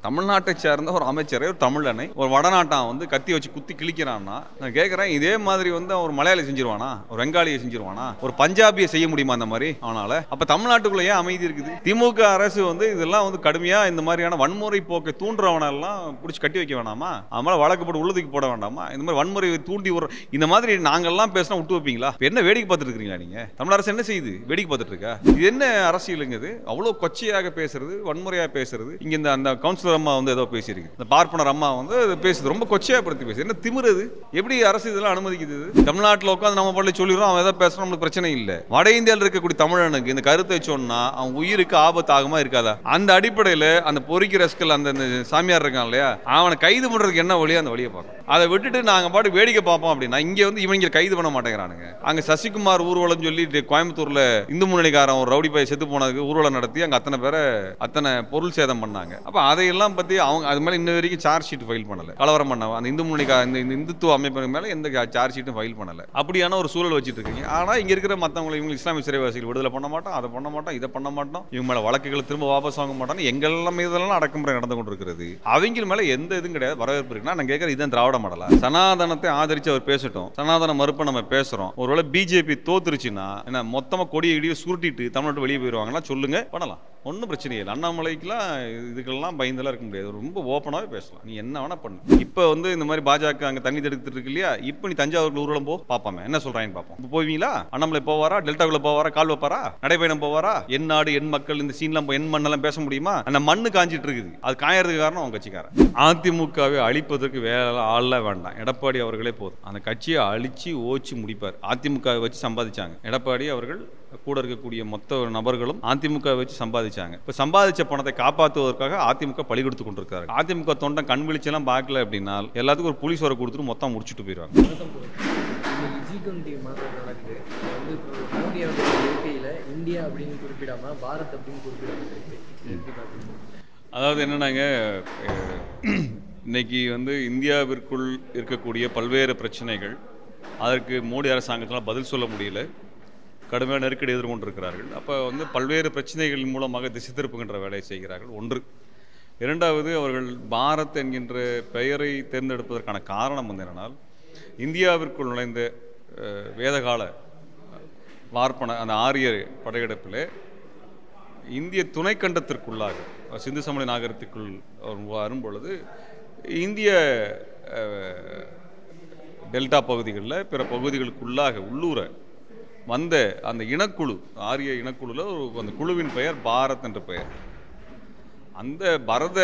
தமிழ்நாட்டை சேர்ந்த ஒரு அமைச்சரை ஒரு தமிழனை ஒரு வடநாட்டான் வந்து கத்தி வச்சு குத்தி கிழிக்கிறான்னா நான் கேட்குறேன் இதே மாதிரி வந்து அவன் ஒரு மலையாளி செஞ்சிருவானா ஒரு வெங்காளியை செஞ்சிருவானா ஒரு பஞ்சாபியை செய்ய முடியுமா அந்த மாதிரி அவனால அப்ப தமிழ்நாட்டுக்குள்ள ஏன் அமைதி இருக்குது திமுக அரசு வந்து இதெல்லாம் வந்து கடுமையா இந்த மாதிரியான வன்முறை போக்கை தூண்டுறவனெல்லாம் பிடிச்சி கட்டி வைக்க வேணாமா அவனால வழக்கு போட்டு உள்ளதுக்கு போட வேண்டாமா இந்த மாதிரி வன்முறையை தூண்டி ஒரு இந்த மாதிரி நாங்கெல்லாம் பேசினா விட்டு வைப்பீங்களா இப்ப என்ன வேடிக்கை பார்த்துட்டு இருக்கீங்களா நீங்க தமிழ் அரசு என்ன செய்யுது வேடிக்கை பார்த்துட்டு இருக்கா இது என்ன அரசியலுங்க இது அவ்வளவு கொச்சையாக பேசுறது வன்முறையா பேசுறது இங்க இந்த அந்த கவுன்சிலர் அம்மா வந்து ஏதோ பேசியிருக்கு இந்த பார்ப்பனர் அம்மா வந்து அது பேசுது ரொம்ப கொச்சையா படுத்தி பேசுது என்ன திமிருது எப்படி அரசு இதெல்லாம் அனுமதிக்குது இது? தமிழ்நாட்டுல உட்காந்து நம்ம பள்ளி சொல்லிடுறோம் அவன் ஏதாவது பேசுறோம் நம்மளுக்கு பிரச்சனை இல்லை வட இந்தியாவில் இருக்கக்கூடிய தமிழனுக்கு இந்த கருத்தை சொன்னா அவன் உயிருக்கு ஆபத்து ஆகுமா இருக்காதா அந்த அடிப்படையில் அந்த பொறிக்கு ரஸ்கல் அந்த அந்த சாமியார் இருக்கான் இல்லையா அவனை கைது பண்றதுக்கு என்ன வழியோ அந்த வழியை பார்க்கணும் அதை விட்டுட்டு நாங்க பாட்டு வேடிக்கை பார்ப்போம் அப்படின்னா இங்க வந்து இவங்க கைது பண்ண மாட்டேங்கிறானுங்க அங்க சசிகுமார் ஊர்வலம் சொல்லி கோயம்புத்தூர்ல இந்து முன்னணிக்காரன் ஒரு ரவுடி பைய செத்து போனதுக்கு ஊர்வலம் நடத்தி அங்க அத்தனை பேரை அத்தனை பொருள் சேதம் பண்ணாங்க அப்ப அதையெல்லாம் பத்தி அவங்க அது மேல இன்ன வரைக்கும் சார்ஜ் ஷீட் ஃபைல் பண்ணல கலவரம் பண்ண அந்த இந்து முன்னணிக்கா இந்த இந்த இந்துத்துவ அமைப்பு மேல எந்த சார்ஜ் ஷீட்டும் ஃபைல் பண்ணல அப்படியான ஒரு சூழல் வச்சுட்டு இருக்கீங்க ஆனா இங்க இருக்கிற மத்தவங்களை இவங்க இஸ்லாமிய சிறைவாசிகள் விடுதலை பண்ண மாட்டோம் அதை பண்ண மாட்டோம் இதை பண்ண மாட்டோம் இவங்க மேல வழக்குகளை திரும்ப வாபஸ் வாங்க மாட்டோம் எங்கெல்லாம் இதெல்லாம் அடக்குமுறை நடந்து கொண்டிருக்கிறது அவங்க மேல எந்த இதுவும் கிடையாது வரவேற்பு இருக்குன்னா நான் கேட்கறது இதுதான் திராவிட மாடலா சனாதனத்தை ஆதரிச்சு அவர் பேசட்டும் சனாதன மறுப்பை நம்ம பேசுறோம் ஒருவேளை பிஜேபி தோத்துருச்சுன்னா என்ன மொத்தமா கொடியை இடியை சுருட்டிட்டு தமிழ்நாட்டு வெளியே போயிடுவாங்களா சொல்லுங்க பண்ணலாம் ஒன்றும் பிரச்சனை இல்லை அண்ணாமலைக்கெல்லாம் இதுக்கெல்லாம் பயந்தெல்லாம் இருக்க முடியாது ரொம்ப ஓப்பனாகவே பேசலாம் நீ என்ன வேணா பண்ணு இப்போ வந்து இந்த மாதிரி பாஜக அங்கே தண்ணி தடுத்துட்டு இருக்கு இல்லையா இப்போ நீ தஞ்சாவூர் ஊர்வலம் போ பார்ப்போமே என்ன சொல்றாங்கன்னு பார்ப்போம் இப்போ போவீங்களா அண்ணாமலை போவாரா டெல்டாக்குள்ள போவாரா கால் வைப்பாரா நடைபயணம் போவாரா என் நாடு என் மக்கள் இந்த சீன்லாம் என் மண்ணெல்லாம் பேச முடியுமா அந்த மண்ணு காஞ்சிட்டு இருக்குது அது காயறதுக்கு காரணம் அவங்க கட்சிக்காரன் அதிமுகவை அழிப்பதற்கு வேலை ஆள்லாம் வேண்டாம் எடப்பாடி அவர்களே போதும் அந்த கட்சியை அழிச்சு ஓச்சு முடிப்பார் அதிமுகவை வச்சு சம்பாதிச்சாங்க எடப்பாடி அவர்கள் கூட இருக்கக்கூடிய மொத்த நபர்களும் அதிமுக வச்சு சம்பாதிச்சாங்க இப்போ சம்பாதிச்ச பணத்தை காப்பாற்றுவதற்காக அதிமுக பழி கொடுத்து கொண்டிருக்காரு அதிமுக தொண்டன் கண் விழிச்செல்லாம் பார்க்கல அப்படின்னா எல்லாத்துக்கும் ஒரு புலிஸ் வர கொடுத்துட்டு மொத்தம் முடிச்சுட்டு போயிடுவாங்க இன்னைக்கு ஜி டுவெண்ட்டி மாதம் நடக்குது அது வந்து இப்போ மோடி அவர்கள் இருக்கையில் இந்தியா அப்படின்னு குறிப்பிடாம பாரத் அப்படின்னு குறிப்பிடப்பட்டிருக்கு எப்படி பார்க்குறீங்க அதாவது என்னன்னாங்க அஹ், இன்னைக்கு வந்து இந்தியாவிற்குள் இருக்கக்கூடிய பல்வேறு பிரச்சனைகள் அதற்கு மோடி அரசாங்கத்தால் பதில் சொல்ல முடியல கடுமையான நெருக்கடி எதிர்கொண்டிருக்கிறார்கள் அப்போ வந்து பல்வேறு பிரச்சனைகள் மூலமாக திசை திருப்புகின்ற வேலையை செய்கிறார்கள் ஒன்று இரண்டாவது அவர்கள் பாரத் என்கின்ற பெயரை தேர்ந்தெடுப்பதற்கான காரணம் வந்து என்னன்னால் இந்தியாவிற்குள் நுழைந்த அஹ், வேதகால வார்ப்பன அந்த ஆரிய படையெடுப்பில் இந்திய துணைக்கண்டத்திற்குள்ளாக சிந்து சமணி நாகரத்துக்குள் அவர் வரும் பொழுது இந்திய அஹ், டெல்டா பகுதிகளில் பிற பகுதிகளுக்குள்ளாக உள்ளூர வந்த அந்த இனக்குழு ஆரிய இனக்குழுல ஒரு அந்த குழுவின் பெயர் பாரத் என்ற பெயர் அந்த பரத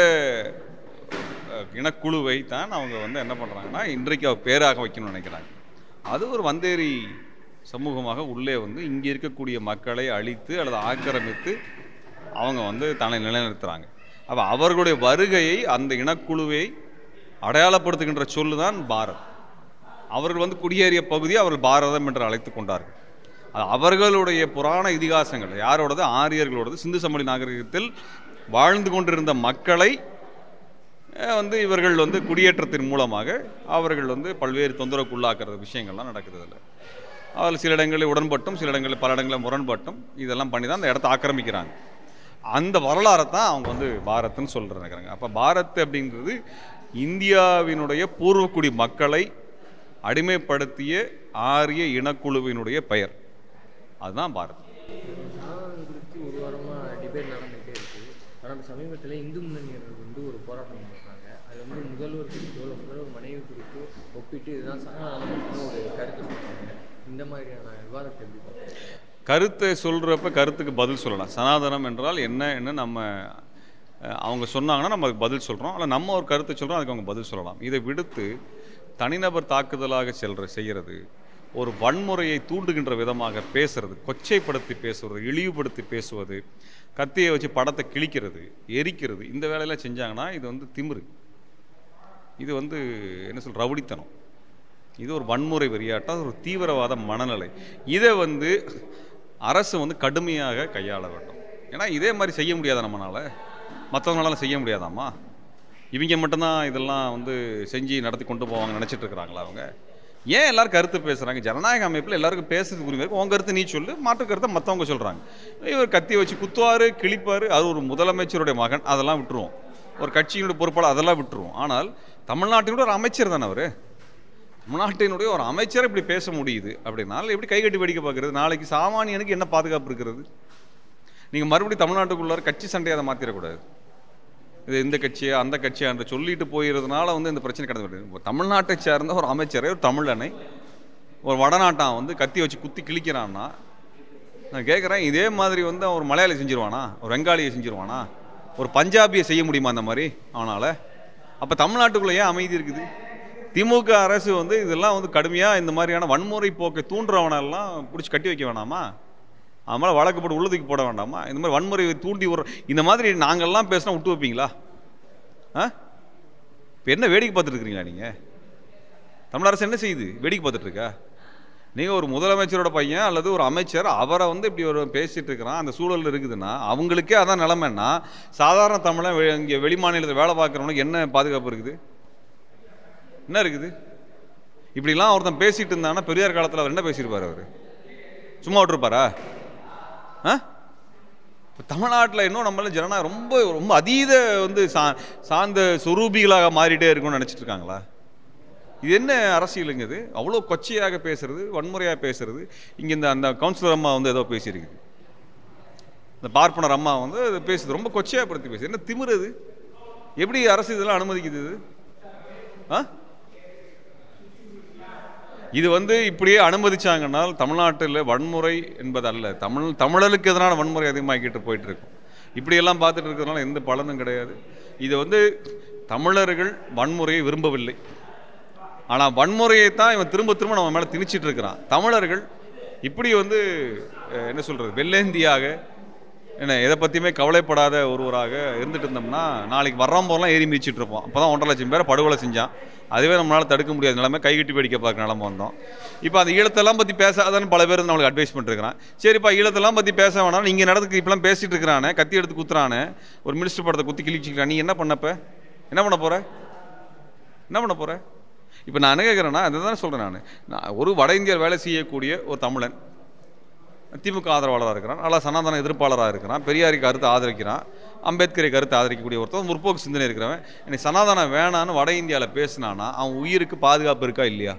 அஹ், இனக்குழுவை தான் அவங்க வந்து என்ன பண்ணுறாங்கன்னா இன்றைக்கு அவர் பேராக வைக்கணும்னு நினைக்கிறாங்க அது ஒரு வந்தேரி சமூகமாக உள்ளே வந்து இங்கே இருக்கக்கூடிய மக்களை அழித்து அல்லது ஆக்கிரமித்து அவங்க வந்து தன்னை நிலைநிறுத்துறாங்க அப்போ அவர்களுடைய வருகையை அந்த இனக்குழுவை அடையாளப்படுத்துகின்ற சொல்லு தான் பாரத் அவர்கள் வந்து குடியேறிய பகுதியை அவர்கள் பாரதம் என்று அழைத்து கொண்டார்கள் அது அவர்களுடைய புராண இதிகாசங்கள் யாரோடது ஆரியர்களோடது சிந்து சமவெளி நாகரிகத்தில் வாழ்ந்து கொண்டிருந்த மக்களை அஹ், வந்து இவர்கள் வந்து குடியேற்றத்தின் மூலமாக அவர்கள் வந்து பல்வேறு தொந்தரவுக்குள்ளாக்குற விஷயங்கள்லாம் நடக்குது அதில் அதில் சில இடங்களில் உடன்பட்டும் சில இடங்களில் பல இடங்களில் முரண்பட்டும் இதெல்லாம் பண்ணி தான் அந்த இடத்த ஆக்கிரமிக்கிறாங்க அந்த வரலாறை தான் அவங்க வந்து பாரத்னு சொல்கிறாங்க அப்போ பாரத் அப்படிங்கிறது இந்தியாவினுடைய பூர்வக்குடி மக்களை அடிமைப்படுத்திய ஆரிய இனக்குழுவினுடைய பெயர் அதுதான் பாரத் சனாதனம் குறித்து ஒரு வாரமாக டிபேட் நடந்துகிட்டே இருக்குது ஆனால் சமீபத்தில் இந்து முன்னணியினர் வந்து ஒரு போராட்டம் பண்ணுறாங்க அது வந்து முதல்வர் குறித்தோ இல்லை முதல்வர் மனைவி குறித்தோ ஒப்பிட்டு இதுதான் சனாதனம்னு ஒரு கருத்து சொல்கிறாங்க இந்த மாதிரியான விவாதத்தை எப்படி பார்க்குறீங்க கருத்தை சொல்கிறப்ப கருத்துக்கு பதில் சொல்லலாம் சனாதனம் என்றால் என்ன என்ன நம்ம அஹ், அவங்க சொன்னாங்கன்னா நம்ம அதுக்கு பதில் சொல்கிறோம் அல்ல நம்ம ஒரு கருத்தை சொல்கிறோம் அதுக்கு அவங்க பதில் சொல்லலாம் இதை விடுத்து தனிநபர் தாக்குதலாக செல்ற செய்கிறது ஒரு வன்முறையை தூண்டுகின்ற விதமாக பேசுறது கொச்சைப்படுத்தி பேசுவது இழிவுபடுத்தி பேசுவது கத்தியை வச்சு படத்தை கிழிக்கிறது எரிக்கிறது இந்த வேலையெல்லாம் செஞ்சாங்கன்னா இது வந்து திமிரு இது வந்து என்ன சொல் ரவுடித்தனம் இது ஒரு வன்முறை வெறியாட்டம் அது ஒரு தீவிரவாத மனநிலை இதை வந்து அரசு வந்து கடுமையாக கையாள வேண்டும் ஏன்னா இதே மாதிரி செய்ய முடியாதா நம்மளால மற்றவங்களால செய்ய முடியாதாம்மா இவங்க மட்டும்தான் இதெல்லாம் வந்து செஞ்சு நடத்தி கொண்டு போவாங்க நினச்சிட்டு இருக்கிறாங்களா அவங்க ஏன் எல்லாரும் கருத்து பேசுகிறாங்க ஜனநாயக அமைப்பில் எல்லாருக்கும் பேசுறதுக்கு உரிமை இருக்கு உன் கருத்து நீ சொல்லு மாற்று கருத்தை மற்றவங்க சொல்கிறாங்க இவர் கத்தி வச்சு குத்துவார் கிழிப்பார் அது ஒரு முதலமைச்சருடைய மகன் அதெல்லாம் விட்டுருவோம் ஒரு கட்சியினுடைய பொறுப்பாளர் அதெல்லாம் விட்டுருவோம் ஆனால் தமிழ்நாட்டினுடைய ஒரு அமைச்சர் தானே அவர் தமிழ்நாட்டினுடைய ஒரு அமைச்சர் இப்படி பேச முடியுது அப்படின்னால எப்படி கை கட்டி வேடிக்கை பார்க்கறது நாளைக்கு சாமானியனுக்கு என்ன பாதுகாப்பு இருக்கிறது நீங்கள் மறுபடியும் தமிழ்நாட்டுக்குள்ளார கட்சி சண்டையை அதை மாற்றிடக்கூடாது இது இந்த கட்சியா அந்த கட்சியா என்று சொல்லிட்டு போயிடுறதுனால வந்து இந்த பிரச்சனை கடந்து வருது தமிழ்நாட்டை சேர்ந்த ஒரு அமைச்சரை ஒரு தமிழனை ஒரு வடநாட்டான் வந்து கத்தி வச்சு குத்தி கிழிக்கிறான்னா நான் கேட்குறேன் இதே மாதிரி வந்து அவன் ஒரு மலையாளி செஞ்சிருவானா ஒரு வெங்காலியை செஞ்சிருவானா ஒரு பஞ்சாபியை செய்ய முடியுமா அந்த மாதிரி அவனால் அப்போ தமிழ்நாட்டுக்குள்ளே ஏன் அமைதி இருக்குது திமுக அரசு வந்து இதெல்லாம் வந்து கடுமையாக இந்த மாதிரியான வன்முறை போக்கை தூண்டுறவனெல்லாம் பிடிச்சி கட்டி வைக்க வேணாமா அதனால் வழக்கு போட்டு உள்ளதுக்கு போட வேண்டாமா இந்த மாதிரி வன்முறையை தூண்டி விடுற இந்த மாதிரி நாங்கள்லாம் பேசினா விட்டு வைப்பீங்களா ஆ இப்போ என்ன வேடிக்கை பார்த்துட்டு இருக்கிறீங்களா நீங்கள் தமிழ் அரசு என்ன செய்யுது வேடிக்கை பார்த்துட்டு இருக்கா நீங்கள் ஒரு முதலமைச்சரோட பையன் அல்லது ஒரு அமைச்சர் அவரை வந்து இப்படி ஒரு பேசிட்டு இருக்கிறான் அந்த சூழல் இருக்குதுன்னா அவங்களுக்கே அதான் நிலமைன்னா சாதாரண தமிழன் வெ- இங்கே வெளி மாநிலத்தில் வேலை பார்க்குறவனுக்கு என்ன பாதுகாப்பு இருக்குது என்ன இருக்குது இப்படிலாம் ஒருத்தன் பேசிட்டு இருந்தான்னா பெரியார் காலத்தில் அவர் என்ன பேசியிருப்பார் அவர் சும்மா விட்டுருப்பாரா ஆ இப்போ தமிழ்நாட்டில் இன்னும் நம்மள ஜனநாயகம் ரொம்ப ரொம்ப அதீத வந்து சா சார்ந்த சொரூபிகளாக மாறிட்டே இருக்கும்னு நினச்சிட்டு இருக்காங்களா இது என்ன அரசியலுங்க இது அவ்வளோ கொச்சையாக பேசுறது வன்முறையாக பேசுறது இங்கே இந்த அந்த கவுன்சிலர் அம்மா வந்து ஏதோ பேசியிருக்குது இந்த பார்ப்பனர் அம்மா வந்து அது பேசுது ரொம்ப கொச்சையாக படுத்தி பேசுது என்ன திமிருது எப்படி அரசு இதெல்லாம் அனுமதிக்குது இது ஆ இது வந்து இப்படியே அனுமதிச்சாங்கன்னா தமிழ்நாட்டில் வன்முறை என்பது அல்ல தமிழ் தமிழருக்கு எதிரான வன்முறை அதிகமாகிட்டு போயிட்டு இருக்கும் இப்படியெல்லாம் பார்த்துட்டு இருக்கிறதுனால எந்த பலனும் கிடையாது இது வந்து தமிழர்கள் வன்முறையை விரும்பவில்லை ஆனால் வன்முறையை தான் இவன் திரும்ப திரும்ப நம்ம மேலே திணிச்சிட்டு இருக்கிறான் தமிழர்கள் இப்படி வந்து அஹ், என்ன சொல்கிறது வெள்ளேந்தியாக என்ன எதை பற்றியுமே கவலைப்படாத ஒருவராக இருந்துட்டு இருந்தோம்னா நாளைக்கு வர்றோம் போதெல்லாம் ஏறி மிதிச்சிட்டு இருப்போம் அப்போ தான் ஒன்றரை லட்சம் பேரை படுகொலை செஞ்சான் அதுவே நம்மளால் தடுக்க முடியாத நிலைமை கைகட்டி வேடிக்கை பார்க்குற நிலைமை வந்தோம் இப்போ அந்த ஈழத்தெல்லாம் பற்றி பேசாதான்னு பல பேர் நம்மளுக்கு அட்வைஸ் பண்ணிருக்கிறான் சரிப்பா ஈழத்தெல்லாம் பற்றி பேச வேணாம் இங்கே நடந்துக்கு இப்பெல்லாம் பேசிட்டு இருக்கிறானே கத்தி எடுத்து குத்துறானே ஒரு மினிஸ்டர் படத்தை குத்தி கிழிச்சிக்கிறான் நீ என்ன பண்ணப்ப என்ன பண்ண போற என்ன பண்ண போற இப்போ நான் என்ன கேட்குறேன்னா அதுதான் சொல்கிறேன் நான் நான் ஒரு வட இந்தியாவில் வேலை செய்யக்கூடிய ஒரு தமிழன் திமுக ஆதரவாளராக இருக்கிறான் நல்லா சனாதன எதிர்ப்பாளராக இருக்கிறான் பெரியாரி கருத்தை ஆதரிக்கிறான் அம்பேத்கரை கருத்தை ஆதரிக்கக்கூடிய ஒருத்தன் முற்போக்கு சிந்தனை இருக்கிறவன் எனக்கு சனாதனம் வேணான்னு வட இந்தியாவில் பேசினானா அவன் உயிருக்கு பாதுகாப்பு இருக்கா இல்லையா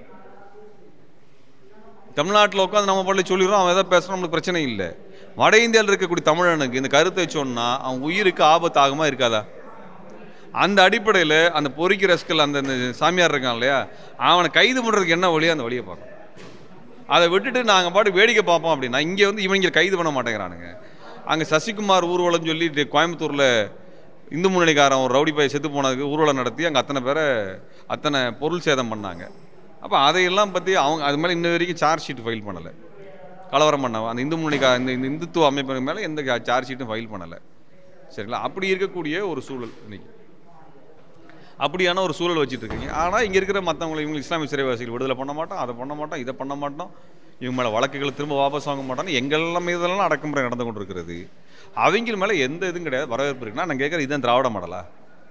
தமிழ்நாட்டில் உட்காந்து நம்ம பள்ளி சொல்லிடுறோம் அவன் எதாவது பேசுகிறான் நம்மளுக்கு பிரச்சனை இல்லை வட இந்தியாவில் இருக்கக்கூடிய தமிழனுக்கு இந்த கருத்தை சொன்னா அவன் உயிருக்கு ஆபத்து ஆகுமா இருக்காதா அந்த அடிப்படையில் அந்த பொறிக்கு ரஸ்கல் அந்த அந்த சாமியார் இருக்கான் இல்லையா அவனை கைது பண்ணுறதுக்கு என்ன வழியோ அந்த வழியை பார்க்கணும் அதை விட்டுட்டு நாங்கள் பாட்டு வேடிக்கை பார்ப்போம் அப்படின்னா இங்கே வந்து இவங்க கைது பண்ண மாட்டேங்கிறானுங்க அங்கே சசிகுமார் ஊர்வலம் சொல்லி டி- கோயம்புத்தூரில் இந்து முன்னணிக்காரன் ஒரு ரவுடி பையன் செத்து போனதுக்கு ஊர்வலம் நடத்தி அங்கே அத்தனை பேரை அத்தனை பொருள் சேதம் பண்ணாங்க அப்போ அதையெல்லாம் பற்றி அவங்க அது மேலே இன்ன வரைக்கும் சார்ஜ் ஷீட் ஃபைல் பண்ணலை கலவரம் பண்ண அந்த இந்து முன்னணிக்கா இந்த இந்த இந்துத்துவ அமைப்பின் மேலே எந்த சார்ஜ் ஷீட்டும் ஃபைல் பண்ணலை சரிங்களா அப்படி இருக்கக்கூடிய ஒரு சூழல் இன்னைக்கு அப்படியான ஒரு சூழல் வச்சுட்டு இருக்கீங்க ஆனால் இங்கே இருக்கிற மற்றவங்களை இவங்க இஸ்லாமிய சிறைவாசிகள் விடுதலை பண்ண மாட்டோம் அதை பண்ண மாட்டோம் இதை பண்ண மாட்டோம் இவங்க மேலே வழக்குகளை திரும்ப வாபஸ் வாங்க மாட்டோம் எங்கெல்லாம் இதெல்லாம் அடக்குமுறை நடந்து கொண்டு இருக்கிறது அவங்க மேலே எந்த இதுவும் கிடையாது வரவேற்பு இருக்குன்னா நான் கேட்குறேன் இதுதான் திராவிட மாடலா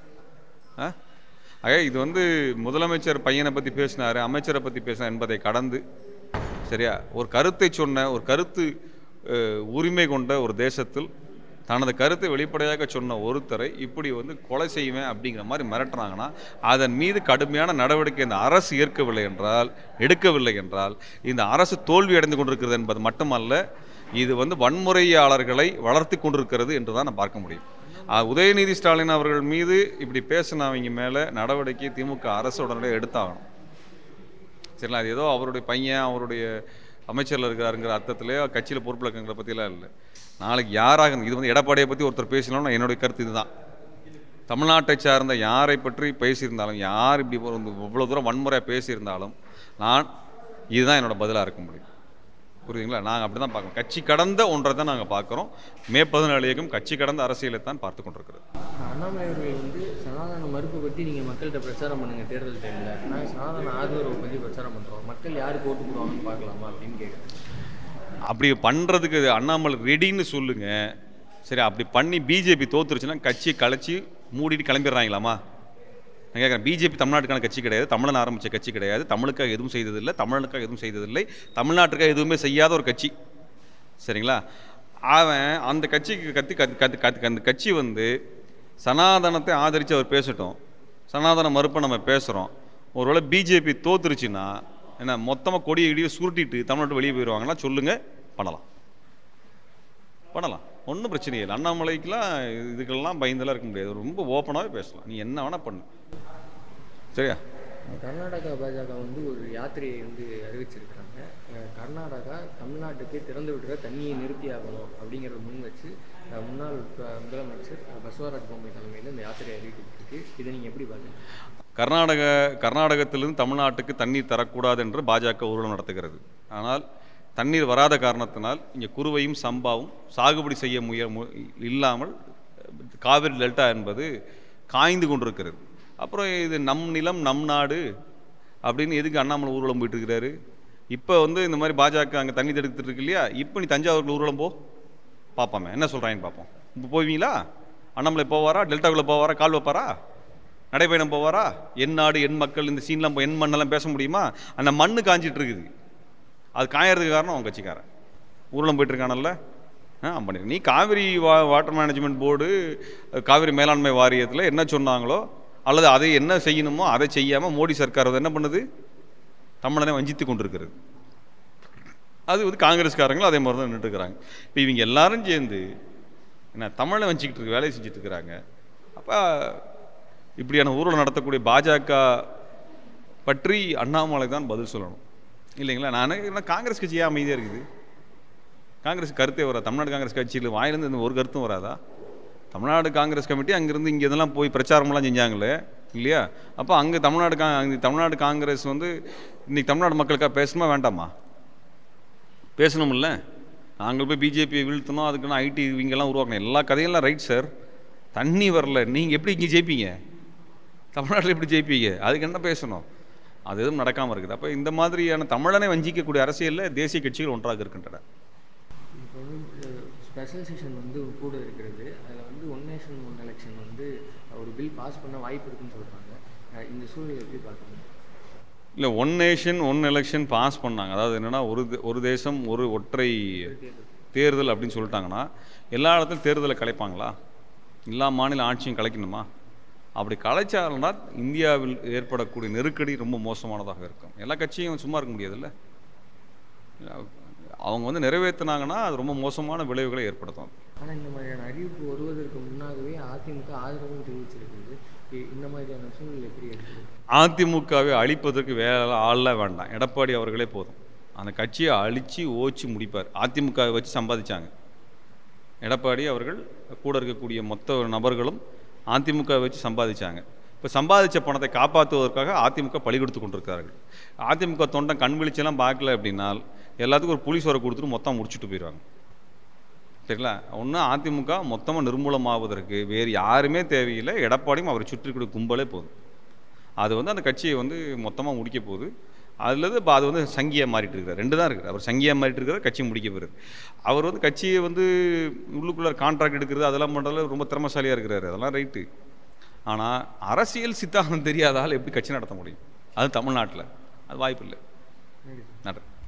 ஆ ஆக இது வந்து முதலமைச்சர் பையனை பற்றி பேசினார் அமைச்சரை பற்றி பேசினார் என்பதை கடந்து சரியா ஒரு கருத்தை சொன்ன ஒரு கருத்து அஹ், உரிமை கொண்ட ஒரு தேசத்தில் தனது கருத்தை வெளிப்படையாக சொன்ன ஒருத்தரை இப்படி வந்து கொலை செய்வேன் அப்படிங்கிற மாதிரி மிரட்டுறாங்கன்னா அதன் மீது கடுமையான நடவடிக்கை இந்த அரசு ஏற்கவில்லை என்றால் எடுக்கவில்லை என்றால் இந்த அரசு தோல்வி அடைந்து கொண்டிருக்கிறது என்பது மட்டுமல்ல இது வந்து வன்முறையாளர்களை வளர்த்து கொண்டிருக்கிறது என்று தான் நான் பார்க்க முடியும் ஆஹ், உதயநிதி ஸ்டாலின் அவர்கள் மீது இப்படி பேசினவங்க மேலே நடவடிக்கை திமுக அரசு உடனடியாக எடுத்தாகணும் சரிங்களா அது ஏதோ அவருடைய பையன் அவருடைய அமைச்சரில் இருக்கிறாருங்கிற அர்த்தத்திலேயோ கட்சியில் பொறுப்பில் இருக்கிற பற்றிலாம் இல்லை நாளைக்கு யாராக இது வந்து எடப்பாடியை பற்றி ஒருத்தர் பேசணும்னா என்னுடைய கருத்து இதுதான் தமிழ்நாட்டை சார்ந்த யாரை பற்றி பேசியிருந்தாலும் யார் இப்படி ஒரு இவ்வளோ தூரம் வன்முறையாக பேசியிருந்தாலும் நான் இதுதான் என்னோட பதிலாக இருக்க முடியும் புரியுதுங்களா நாங்கள் அப்படி தான் பார்க்கணும் கட்சி கடந்த ஒன்றை தான் நாங்கள் பார்க்குறோம் மே பதினாலு இயக்கம் கட்சி கடந்த அரசியலை தான் பார்த்து கொண்டிருக்கிறது அண்ணாமலை அவர்கள் வந்து சனாதன மறுப்பு பற்றி நீங்கள் மக்கள்கிட்ட பிரச்சாரம் பண்ணுங்க தேர்தல் டைமில் நாங்கள் சனாதன ஆதரவை பற்றி பிரச்சாரம் பண்ணுறோம் மக்கள் யாருக்கு ஓட்டு போடுவாங்கன்னு பார்க்கலாமா அப்படின்னு கேட்குறேன் அப்படி பண்ணுறதுக்கு அண்ணாமலை ரெடின்னு சொல்லுங்க சரி அப்படி பண்ணி பிஜேபி தோத்துருச்சுன்னா கட்சியை கலைச்சி மூடிட்டு கிளம்பிடுறாங்களாமா நான் கேட்குறேன் பிஜேபி தமிழ்நாட்டுக்கான கட்சி கிடையாது தமிழன் ஆரம்பித்த கட்சி கிடையாது தமிழுக்காக எதுவும் செய்ததில்லை தமிழனுக்காக எதுவும் செய்ததில்லை தமிழ்நாட்டுக்காக எதுவுமே செய்யாத ஒரு கட்சி சரிங்களா அவன் அந்த கட்சிக்கு கத்தி கத்து கத்து கத்து அந்த கட்சி வந்து சனாதனத்தை ஆதரித்து அவர் பேசட்டும் சனாதன மறுப்பை நம்ம பேசுகிறோம் ஒருவேளை பிஜேபி தோத்துருச்சுன்னா என்ன மொத்தமாக கொடியை இடியை சுருட்டிட்டு தமிழ்நாட்டு வெளியே போயிடுவாங்கன்னா சொல்லுங்கள் பண்ணலாம் பண்ணலாம் ஒன்றும் பிரச்சனை இல்லை அண்ணாமலைக்கெலாம் இதுக்கெல்லாம் பயந்தெல்லாம் இருக்க முடியாது ரொம்ப ஓப்பனாகவே பேசலாம் நீ என்ன வேணால் பண்ணு சரியா கர்நாடகா பாஜக வந்து ஒரு யாத்திரையை வந்து அறிவிச்சிருக்கிறாங்க அஹ் கர்நாடகா தமிழ்நாட்டுக்கு திறந்து விடுற தண்ணியை நிறுத்தி ஆகணும் அப்படிங்கிறத முன் வச்சு அஹ் முன்னாள் ப- முதலமைச்சர் பசவராஜ் பொம்மை தலைமையில் இந்த யாத்திரை அறிவிக்கப்பட்டிருக்கு இதை நீங்கள் எப்படி பார்க்குறீங்க கர்நாடக கர்நாடகத்திலிருந்து தமிழ்நாட்டுக்கு தண்ணீர் தரக்கூடாது என்று பாஜக ஊர்வலம் நடத்துகிறது ஆனால் தண்ணீர் வராத காரணத்தினால் இங்கே குருவையும் சம்பாவும் சாகுபடி செய்ய முய மு- இல்லாமல் காவிரி டெல்டா என்பது காய்ந்து கொண்டிருக்கிறது அப்புறம் இது நம் நிலம் நம் நாடு அப்படின்னு எதுக்கு அண்ணாமலை ஊர்வலம் போயிட்டு இருக்கிறாரு இப்போ வந்து இந்த மாதிரி பாஜக அங்கே தண்ணி தடுத்துட்டு இருக்கு இல்லையா இப்போ நீ தஞ்சாவூருக்கு ஊர்வலம் போ பார்ப்போமே என்ன சொல்கிறாங்கன்னு பார்ப்போம் இப்போ போவீங்களா அண்ணாமலை போவாரா டெல்டாக்குள்ளே போவாரா கால் வைப்பாரா நடைபயணம் போவாரா என் நாடு என் மக்கள் இந்த சீன்லாம் போ- என் மண்ணெல்லாம் பேச முடியுமா அந்த மண்ணு காஞ்சிட்டு இருக்குது அது காயறதுக்கு காரணம் அவன் கட்சிக்காரன் ஊர்வலம் போயிட்டு இருக்கானல்ல ஆ பண்ணி நீ காவிரி வா வாட்டர் மேனேஜ்மெண்ட் போர்டு காவிரி மேலாண்மை வாரியத்தில் என்ன சொன்னாங்களோ அல்லது அதை என்ன செய்யணுமோ அதை செய்யாமல் மோடி சர்க்கார் வந்து என்ன பண்ணுது தமிழனை வஞ்சித்து கொண்டிருக்கிறது அது வந்து காங்கிரஸ்காரங்களும் அதே மாதிரி தான் நின்றுக்கிறாங்க இப்போ இவங்க எல்லாரும் சேர்ந்து என்ன தமிழை வஞ்சிக்கிட்டு இருக்க வேலையை செஞ்சுட்டு இருக்கிறாங்க அப்போ இப்படியான ஊர்வலம் நடத்தக்கூடிய பாஜக பற்றி அண்ணாமலை தான் பதில் சொல்லணும் இல்லைங்களா நான் என்ன காங்கிரஸ் கட்சி ஏன் அமைதியாக இருக்குது காங்கிரஸ் கருத்தே வராது தமிழ்நாடு காங்கிரஸ் கட்சியில் வாயிலிருந்து இந்த ஒரு கருத்தும் வராதா தமிழ்நாடு காங்கிரஸ் கமிட்டி அங்கேருந்து இங்கே இதெல்லாம் போய் பிரச்சாரமெல்லாம் செஞ்சாங்களே இல்லையா அப்போ அங்கே தமிழ்நாடு கா அங்க தமிழ்நாடு காங்கிரஸ் வந்து இன்னைக்கு தமிழ்நாடு மக்களுக்காக பேசணுமா வேண்டாமா பேசணும்ல நாங்கள் போய் பிஜேபியை வீழ்த்தணும் அதுக்குன்னு ஐடி இவங்கெல்லாம் உருவாக்கணும் எல்லா கதையெல்லாம் ரைட் சார் தண்ணி வரல நீங்கள் எப்படி இங்கே ஜெயிப்பீங்க தமிழ்நாட்டில் எப்படி ஜெயிப்பீங்க அதுக்கு என்ன பேசணும் அது எதுவும் நடக்காமல் இருக்குது அப்போ இந்த மாதிரியான தமிழனை வஞ்சிக்கக்கூடிய அரசியலில் தேசிய கட்சிகள் ஒன்றாக இருக்கின்றன இப்போ வந்து ஸ்பெஷல் செஷன் வந்து கூட இருக்கிறது அதில் வந்து ஒன் நேஷன் ஒன் எலெக்ஷன் வந்து ஒரு பில் பாஸ் பண்ண வாய்ப்பு இருக்குன்னு சொல்கிறாங்க இந்த சூழ்நிலை எப்படி பார்க்குறீங்க இல்லை one nation one election pass பண்ணாங்க அதாவது என்னென்னா ஒரு தே- ஒரு தேசம் ஒரு ஒற்றை தேர்தல் அப்படின்னு சொல்லிட்டாங்கன்னா எல்லா இடத்துலையும் தேர்தலை கலைப்பாங்களா எல்லா மாநில ஆட்சியும் கலைக்கணுமா அப்படி கலைச்சாருன்னா இந்தியாவில் ஏற்படக்கூடிய நெருக்கடி ரொம்ப மோசமானதாக இருக்கும் எல்லா கட்சியும் சும்மா இருக்க முடியாதுல்ல அவங்க வந்து நிறைவேற்றினாங்கன்னா அது ரொம்ப மோசமான விளைவுகளை ஏற்படுத்தும் ஆனால் இந்த மாதிரியான அறிவிப்பு வருவதற்கு முன்னாகவே அதிமுக ஆதரவும் தெரிவிச்சிருக்கிறது இ- இந்த மாதிரியான சூழ்நிலை எப்படி இருக்குது அதிமுகவை அழிப்பதற்கு வேலை ஆள்லாம் வேண்டாம் எடப்பாடி அவர்களே போதும் அந்த கட்சியை அழித்து ஓச்சி முடிப்பார் அதிமுகவை வச்சு சம்பாதிச்சாங்க எடப்பாடி அவர்கள் கூட இருக்கக்கூடிய மொத்த நபர்களும் அதிமுகவை வச்சு சம்பாதிச்சாங்க இப்போ சம்பாதிச்ச பணத்தை காப்பாற்றுவதற்காக அதிமுக பழி கொடுத்து கொண்டிருக்கிறார்கள் அதிமுக தொண்டன் கண் விழிச்செல்லாம் பார்க்கல அப்படின்னால் எல்லாத்துக்கும் ஒரு புலிஸ் வர கொடுத்துட்டு மொத்தம் முடிச்சுட்டு போயிடுவாங்க சரிங்களா ஒன்று அதிமுக மொத்தமாக நிர்மூலமாவதற்கு வேறு யாருமே தேவையில்லை எடப்பாடியும் அவரை சுற்றி கூடிய கும்பலே போதும் அது வந்து அந்த கட்சியை வந்து மொத்தமாக முடிக்க போகுது அதுலேருந்து இப்போ அது வந்து சங்கியாக மாறிட்டு இருக்கார் ரெண்டு தான் இருக்குது அவர் சங்கியாக மாறிட்டு இருக்கிறார் கட்சி முடிக்க போகிறது அவர் வந்து கட்சியை வந்து உள்ளுக்குள்ளே கான்ட்ராக்ட் எடுக்கிறது அதெல்லாம் பண்ணுறதுல ரொம்ப திறமசாலியாக இருக்கிறாரு அதெல்லாம் ரைட்டு ஆனால் அரசியல் சித்தாந்தம் தெரியாத ஆள் எப்படி கட்சி நடத்த முடியும் அது தமிழ்நாட்டில் அது வாய்ப்பு இல்லை நன்றி